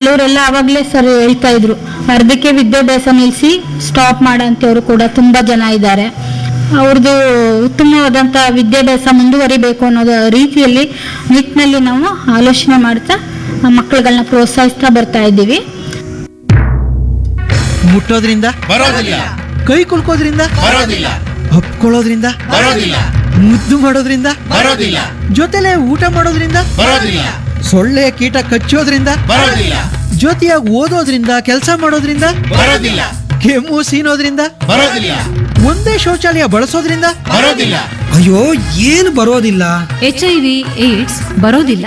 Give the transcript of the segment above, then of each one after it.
ಕೆಲವರೆಲ್ಲ ಅವಾಗಲೇ ಸರ್ ಹೇಳ್ತಾ ಇದ್ರು ಅರ್ಧಕ್ಕೆ ವಿದ್ಯಾಭ್ಯಾಸ ನಿಲ್ಲಿಸಿ ಸ್ಟಾಪ್ ಮಾಡೋಂಥವ್ರು ಕೂಡ ತುಂಬ ಜನ ಇದ್ದಾರೆ ಅವ್ರದ್ದು ಉತ್ತಮವಾದಂಥ ವಿದ್ಯಾಭ್ಯಾಸ ಮುಂದುವರಿಬೇಕು ಅನ್ನೋದು ರೀತಿಯಲ್ಲಿ ನಿಟ್ಟಿನಲ್ಲಿ ನಾವು ಆಲೋಚನೆ ಮಾಡ್ತಾ ಆ ಮಕ್ಕಳುಗಳನ್ನ ಪ್ರೋತ್ಸಾಹಿಸ್ತಾ ಬರ್ತಾ ಇದ್ದೀವಿ ಮುಟ್ಟೋದ್ರಿಂದ ಬರೋದಿಲ್ಲ ಕೈ ಕುಲ್ಕೋದ್ರಿಂದ ಬರೋದಿಲ್ಲ ಹಪ್ಕೊಳ್ಳೋದ್ರಿಂದ ಬರೋದಿಲ್ಲ ಮುದ್ದು ಮಾಡೋದ್ರಿಂದ ಬರೋದಿಲ್ಲ ಜೊತೆಲೆ ಊಟ ಮಾಡೋದ್ರಿಂದ ಬರೋದಿಲ್ಲ ಸೊಳ್ಳೆ ಕೀಟ ಕಚ್ಚೋದ್ರಿಂದ ಬರೋದಿಲ್ಲ ಜೊತೆಯಾಗಿ ಓದೋದ್ರಿಂದ ಕೆಲಸ ಮಾಡೋದ್ರಿಂದ ಬರೋದಿಲ್ಲ ಕೆಮ್ಮು ಸೀನೋದ್ರಿಂದ ಬರೋದಿಲ್ಲ ಒಂದೇ ಶೌಚಾಲಯ ಬಳಸೋದ್ರಿಂದ ಬರೋದಿಲ್ಲ ಅಯ್ಯೋ ಏನು ಬರೋದಿಲ್ಲ ಎಚ್ ಐ ವಿ ಏಡ್ಸ್ ಬರೋದಿಲ್ಲ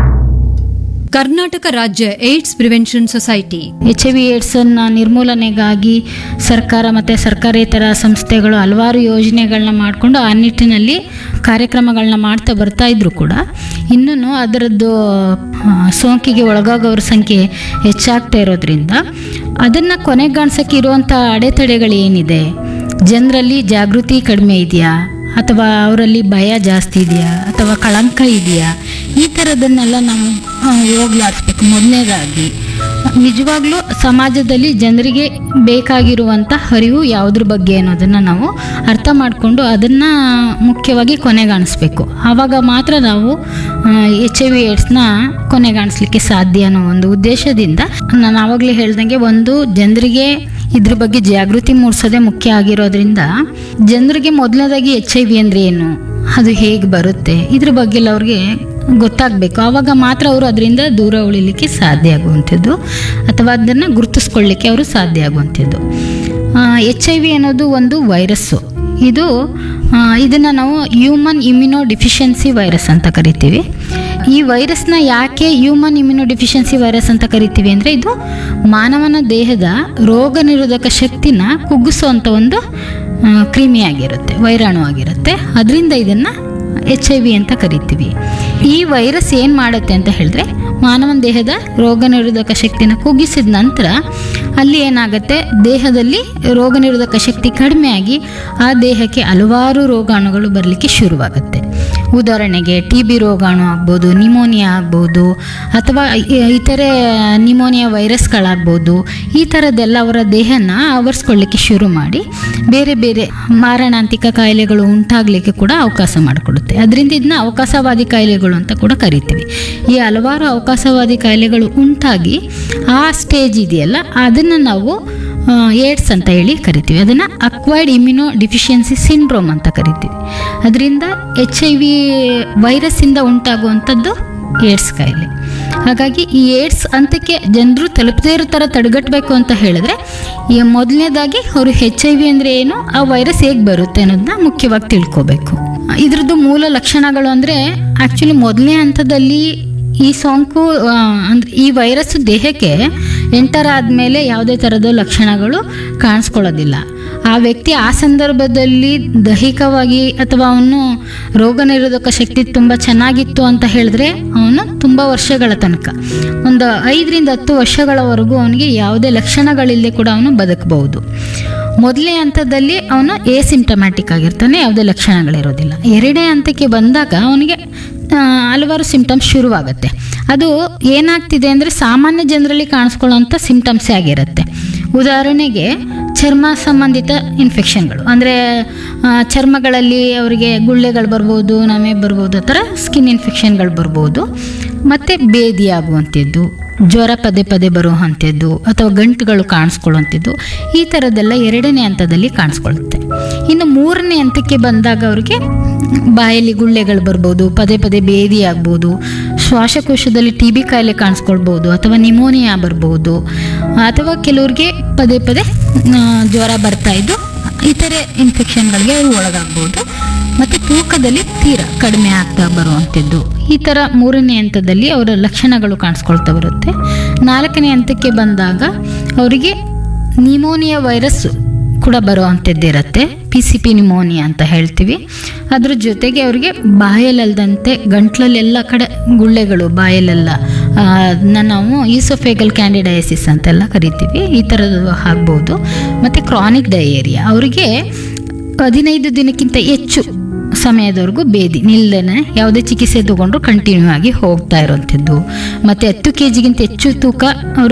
ಕರ್ನಾಟಕ ರಾಜ್ಯ AIDS prevention society H I V ಏಡ್ಸನ್ನು ನಿರ್ಮೂಲನೆಗಾಗಿ ಸರ್ಕಾರ ಮತ್ತು ಸರ್ಕಾರೇತರ ಸಂಸ್ಥೆಗಳು ಹಲವಾರು ಯೋಜನೆಗಳನ್ನ ಮಾಡಿಕೊಂಡು ಆ ನಿಟ್ಟಿನಲ್ಲಿ ಕಾರ್ಯಕ್ರಮಗಳನ್ನ ಮಾಡ್ತಾ ಬರ್ತಾ ಇದ್ರು ಕೂಡ ಇನ್ನೂ ಅದರದ್ದು ಆ, ಸೋಂಕಿಗೆ ಒಳಗಾಗೋರ ಸಂಖ್ಯೆ ಹೆಚ್ಚಾಗ್ತಾ ಇರೋದ್ರಿಂದ ಅದನ್ನು ಕೊನೆಗಾಣಿಸೋಕೆ ಇರುವಂಥ ಅಡೆತಡೆಗಳು ಏನಿದೆ ಜನರಲ್ಲಿ ಜಾಗೃತಿ ಕಡಿಮೆ ಇದೆಯಾ ಅಥವಾ ಅವರಲ್ಲಿ ಭಯ ಜಾಸ್ತಿ ಇದೆಯಾ ಅಥವಾ ಕಳಂಕ ಇದೆಯಾ ಈ ಥರದನ್ನೆಲ್ಲ ನಾವು ಆ, ಹೋಗ್ಲಾಡಿಸ್ಬೇಕು ಮೊದಲನೇದಾಗಿ ನಿಜವಾಗ್ಲೂ ಸಮಾಜದಲ್ಲಿ ಜನರಿಗೆ ಬೇಕಾಗಿರುವಂಥ ಅರಿವು ಯಾವುದ್ರ ಬಗ್ಗೆ ಅನ್ನೋದನ್ನು ನಾವು ಅರ್ಥ ಮಾಡಿಕೊಂಡು ಅದನ್ನು ಮುಖ್ಯವಾಗಿ ಕೊನೆಗಾಣಿಸ್ಬೇಕು ಆವಾಗ ಮಾತ್ರ ನಾವು ಎಚ್ ಐ ವಿ ಏಡ್ಸ್ನ ಕೊನೆಗಾಣಿಸ್ಲಿಕ್ಕೆ ಸಾಧ್ಯ ಅನ್ನೋ ಒಂದು ಉದ್ದೇಶದಿಂದ ನಾನು ಆವಾಗಲೇ ಹೇಳ್ದಂಗೆ ಒಂದು ಜನರಿಗೆ ಇದ್ರ ಬಗ್ಗೆ ಜಾಗೃತಿ ಮೂಡಿಸೋದೇ ಮುಖ್ಯ ಆಗಿರೋದ್ರಿಂದ ಜನರಿಗೆ ಮೊದಲನೇದಾಗಿ ಎಚ್ ಐ ವಿ ಅಂದರೆ ಏನು ಅದು ಹೇಗೆ ಬರುತ್ತೆ ಇದ್ರ ಬಗ್ಗೆ ಎಲ್ಲ ಅವ್ರಿಗೆ ಗೊತ್ತಾಗಬೇಕು ಆವಾಗ ಮಾತ್ರ ಅವರು ಅದರಿಂದ ದೂರ ಉಳಿಲಿಕ್ಕೆ ಸಾಧ್ಯ ಆಗುವಂಥದ್ದು ಅಥವಾ ಅದನ್ನು ಗುರುತಿಸ್ಕೊಳ್ಳಿಕ್ಕೆ ಅವರು ಸಾಧ್ಯ ಆಗುವಂಥದ್ದು ಎಚ್ ಐ ವಿ ಅನ್ನೋದು ಒಂದು ವೈರಸ್ಸು ಇದು ಇದನ್ನು ನಾವು ಹ್ಯೂಮನ್ ಇಮ್ಯುನೋ ಡಿಫಿಷಿಯನ್ಸಿ ವೈರಸ್ ಅಂತ ಕರಿತೀವಿ ಈ ವೈರಸ್ನ ಯಾಕೆ ಹ್ಯೂಮನ್ ಇಮ್ಯುನೋ ಡಿಫಿಷಿಯನ್ಸಿ ವೈರಸ್ ಅಂತ ಕರಿತೀವಿ ಅಂದರೆ ಇದು ಮಾನವನ ದೇಹದ ರೋಗ ನಿರೋಧಕ ಶಕ್ತಿನ ಕುಗ್ಗಿಸುವಂಥ ಒಂದು ಆ, ಕ್ರಿಮಿಯಾಗಿರುತ್ತೆ ವೈರಾಣು ಆಗಿರುತ್ತೆ ಅದರಿಂದ ಇದನ್ನು ಎಚ್ ಐ ವಿ ಅಂತ ಕರಿತೀವಿ ಈ ವೈರಸ್ ಏನು ಮಾಡುತ್ತೆ ಅಂತ ಹೇಳಿದ್ರೆ ಮಾನವನ ದೇಹದ ರೋಗ ನಿರೋಧಕ ಶಕ್ತಿನ ಕುಗ್ಗಿಸಿದ ನಂತರ ಅಲ್ಲಿ ಏನಾಗುತ್ತೆ ದೇಹದಲ್ಲಿ ರೋಗ ನಿರೋಧಕ ಶಕ್ತಿ ಕಡಿಮೆಯಾಗಿ ಆ ದೇಹಕ್ಕೆ ಹಲವಾರು ರೋಗಾಣುಗಳು ಬರಲಿಕ್ಕೆ ಶುರುವಾಗುತ್ತೆ ಉದಾಹರಣೆಗೆ ಟಿ ಬಿ ರೋಗಾಣು ಆಗ್ಬೋದು ನಿಮೋನಿಯಾ ಆಗ್ಬೋದು ಅಥವಾ ಇ- ಇತರೆ ನಿಮೋನಿಯಾ ವೈರಸ್ಗಳಾಗ್ಬೋದು ಈ ಥರದ್ದೆಲ್ಲ ಅವರ ದೇಹನ ಆವರಿಸ್ಕೊಳ್ಳಿಕ್ಕೆ ಶುರು ಮಾಡಿ ಬೇರೆ ಬೇರೆ ಮಾರಣಾಂತಿಕ ಕಾಯಿಲೆಗಳು ಉಂಟಾಗಲಿಕ್ಕೆ ಕೂಡ ಅವಕಾಶ ಮಾಡಿಕೊಡುತ್ತೆ ಅದರಿಂದ ಇದನ್ನ ಅವಕಾಶವಾದಿ ಕಾಯಿಲೆಗಳು ಅಂತ ಕೂಡ ಕರಿತೀವಿ ಈ ಹಲವಾರು ಅವಕಾಶವಾದಿ ಕಾಯಿಲೆಗಳು ಉಂಟಾಗಿ ಆ ಸ್ಟೇಜ್ ಇದೆಯಲ್ಲ ಅದನ್ನು ನಾವು ಏಡ್ಸ್ ಅಂತ ಹೇಳಿ ಕರಿತೀವಿ ಅದನ್ನು ಅಕ್ವೈರ್ಡ್ ಇಮ್ಯುನೋ ಡಿಫಿಷಿಯನ್ಸಿ ಸಿಂಡ್ರೋಮ್ ಅಂತ ಕರಿತೀವಿ ಅದರಿಂದ ಎಚ್ ಐ ವಿ ವೈರಸ್ಸಿಂದ ಉಂಟಾಗುವಂಥದ್ದು ಏಡ್ಸ್ ಕಾಯಿಲೆ ಹಾಗಾಗಿ ಈ ಏಡ್ಸ್ ಹಂತಕ್ಕೆ ಜನರು ತಲುಪದೇ ಇರೋ ಥರ ತಡೆಗಟ್ಟಬೇಕು ಅಂತ ಹೇಳಿದ್ರೆ ಈ ಮೊದಲನೇದಾಗಿ ಅವರು ಹೆಚ್ ಐ ವಿ ಅಂದರೆ ಏನು ಆ ವೈರಸ್ ಹೇಗೆ ಬರುತ್ತೆ ಅನ್ನೋದನ್ನ ಮುಖ್ಯವಾಗಿ ತಿಳ್ಕೊಬೇಕು ಇದ್ರದ್ದು ಮೂಲ ಲಕ್ಷಣಗಳು ಅಂದರೆ ಆ್ಯಕ್ಚುಲಿ ಮೊದಲನೇ ಹಂತದಲ್ಲಿ ಈ ಸೋಂಕು ಆ, ಅಂದ್ರೆ ಈ ವೈರಸ್ ದೇಹಕ್ಕೆ ಎಂಟರ್ ಆದಮೇಲೆ ಯಾವುದೇ ಥರದ ಲಕ್ಷಣಗಳು ಕಾಣಿಸ್ಕೊಳ್ಳೋದಿಲ್ಲ ಆ ವ್ಯಕ್ತಿ ಆ ಸಂದರ್ಭದಲ್ಲಿ ದೈಹಿಕವಾಗಿ ಅಥವಾ ಅವನು ರೋಗ ನಿರೋಧಕ ಶಕ್ತಿ ತುಂಬ ಚೆನ್ನಾಗಿತ್ತು ಅಂತ ಹೇಳಿದ್ರೆ ಅವನು ತುಂಬ ವರ್ಷಗಳ ತನಕ ಒಂದು ಐದರಿಂದ ಹತ್ತು ವರ್ಷಗಳವರೆಗೂ ಅವನಿಗೆ ಯಾವುದೇ ಲಕ್ಷಣಗಳಿಲ್ಲದೆ ಕೂಡ ಅವನು ಬದುಕಬಹುದು ಮೊದಲನೇ ಹಂತದಲ್ಲಿ ಅವನು ಎಸಿಂಟಮ್ಯಾಟಿಕ್ ಆಗಿರ್ತಾನೆ ಯಾವುದೇ ಲಕ್ಷಣಗಳಿರೋದಿಲ್ಲ ಎರಡನೇ ಹಂತಕ್ಕೆ ಬಂದಾಗ ಅವನಿಗೆ ಆ, ಹಲವಾರು ಸಿಂಪ್ಟಮ್ಸ್ ಶುರುವಾಗುತ್ತೆ ಅದು ಏನಾಗ್ತಿದೆ ಅಂದರೆ ಸಾಮಾನ್ಯ ಜನರಲ್ಲಿ ಕಾಣಿಸ್ಕೊಳ್ಳೋಂಥ ಸಿಂಪ್ಟಮ್ಸೇ ಆಗಿರುತ್ತೆ ಉದಾಹರಣೆಗೆ ಚರ್ಮ ಸಂಬಂಧಿತ ಇನ್ಫೆಕ್ಷನ್ಗಳು ಅಂದರೆ ಚರ್ಮಗಳಲ್ಲಿ ಅವರಿಗೆ ಗುಳ್ಳೆಗಳು ಬರ್ಬೋದು ನಮೆ ಬರ್ಬೋದು ಆ ಥರ ಸ್ಕಿನ್ ಇನ್ಫೆಕ್ಷನ್ಗಳು ಬರ್ಬೋದು ಮತ್ತು ಬೇದಿ ಆಗುವಂಥದ್ದು ಜ್ವರ ಪದೇ ಪದೇ ಬರುವಂಥದ್ದು ಅಥವಾ ಗಂಟುಗಳು ಕಾಣಿಸ್ಕೊಳ್ಳುವಂಥದ್ದು ಈ ಥರದ್ದೆಲ್ಲ ಎರಡನೇ ಹಂತದಲ್ಲಿ ಕಾಣಿಸ್ಕೊಳ್ಳುತ್ತೆ ಇನ್ನು ಮೂರನೇ ಹಂತಕ್ಕೆ ಬಂದಾಗ ಅವ್ರಿಗೆ ಬಾಯಲ್ಲಿ ಗುಳ್ಳೆಗಳು ಬರ್ಬೋದು ಪದೇ ಪದೇ ಬೇದಿ ಆಗ್ಬೋದು ಶ್ವಾಸಕೋಶದಲ್ಲಿ ಟಿ ಬಿ ಕಾಯಿಲೆ ಕಾಣಿಸ್ಕೊಳ್ಬೋದು ಅಥವಾ ನಿಮೋನಿಯಾ ಬರ್ಬೋದು ಅಥವಾ ಕೆಲವ್ರಿಗೆ ಪದೇ ಪದೇ ಆ, ಜ್ವರ ಬರ್ತಾ ಇದ್ದು ಇತರೆ ಇನ್ಫೆಕ್ಷನ್ಗಳಿಗೆ ಅವರು ಒಳಗಾಗ್ಬೋದು ಮತ್ತು ತೂಕದಲ್ಲಿ ತೀರಾ ಕಡಿಮೆ ಆಗ್ತಾ ಬರುವಂಥದ್ದು ಈ ಥರ ಮೂರನೇ ಹಂತದಲ್ಲಿ ಅವರ ಲಕ್ಷಣಗಳು ಕಾಣಿಸ್ಕೊಳ್ತಾ ಬರುತ್ತೆ ನಾಲ್ಕನೇ ಹಂತಕ್ಕೆ ಬಂದಾಗ ಅವರಿಗೆ ನಿಮೋನಿಯಾ ವೈರಸ್ ಕೂಡ ಬರುವಂಥದ್ದಿರುತ್ತೆ ಪಿ ಸಿ ಪಿ ನಿಮೋನಿಯಾ ಅಂತ ಹೇಳ್ತೀವಿ ಅದ್ರ ಜೊತೆಗೆ ಅವರಿಗೆ ಬಾಯಲ್ಲಲ್ದಂತೆ ಗಂಟ್ಲಲ್ಲೆಲ್ಲ ಕಡೆ ಗುಳ್ಳೆಗಳು ಬಾಯಲ್ಲೆಲ್ಲ ಆ, ಅದನ್ನ ನಾವು ಈಸೋಫೇಗಲ್ ಕ್ಯಾಂಡಿಡೈಸಿಸ್ ಅಂತೆಲ್ಲ ಕರಿತೀವಿ ಈ ಥರದ್ದು ಆಗ್ಬೋದು ಮತ್ತು ಕ್ರಾನಿಕ್ ಡಯೇರಿಯಾ ಅವರಿಗೆ ಹದಿನೈದು ದಿನಕ್ಕಿಂತ ಹೆಚ್ಚು ಸಮಯದವರೆಗೂ ಬೇದಿ ನಿಲ್ಲದೆ ಯಾವುದೇ ಚಿಕಿತ್ಸೆ ತಗೊಂಡ್ರು ಕಂಟಿನ್ಯೂ ಆಗಿ ಹೋಗ್ತಾ ಇರೋಂಥದ್ದು ಮತ್ತು ಹತ್ತು ಕೆ ಜಿಗಿಂತ ಹೆಚ್ಚು ತೂಕ ಅವರು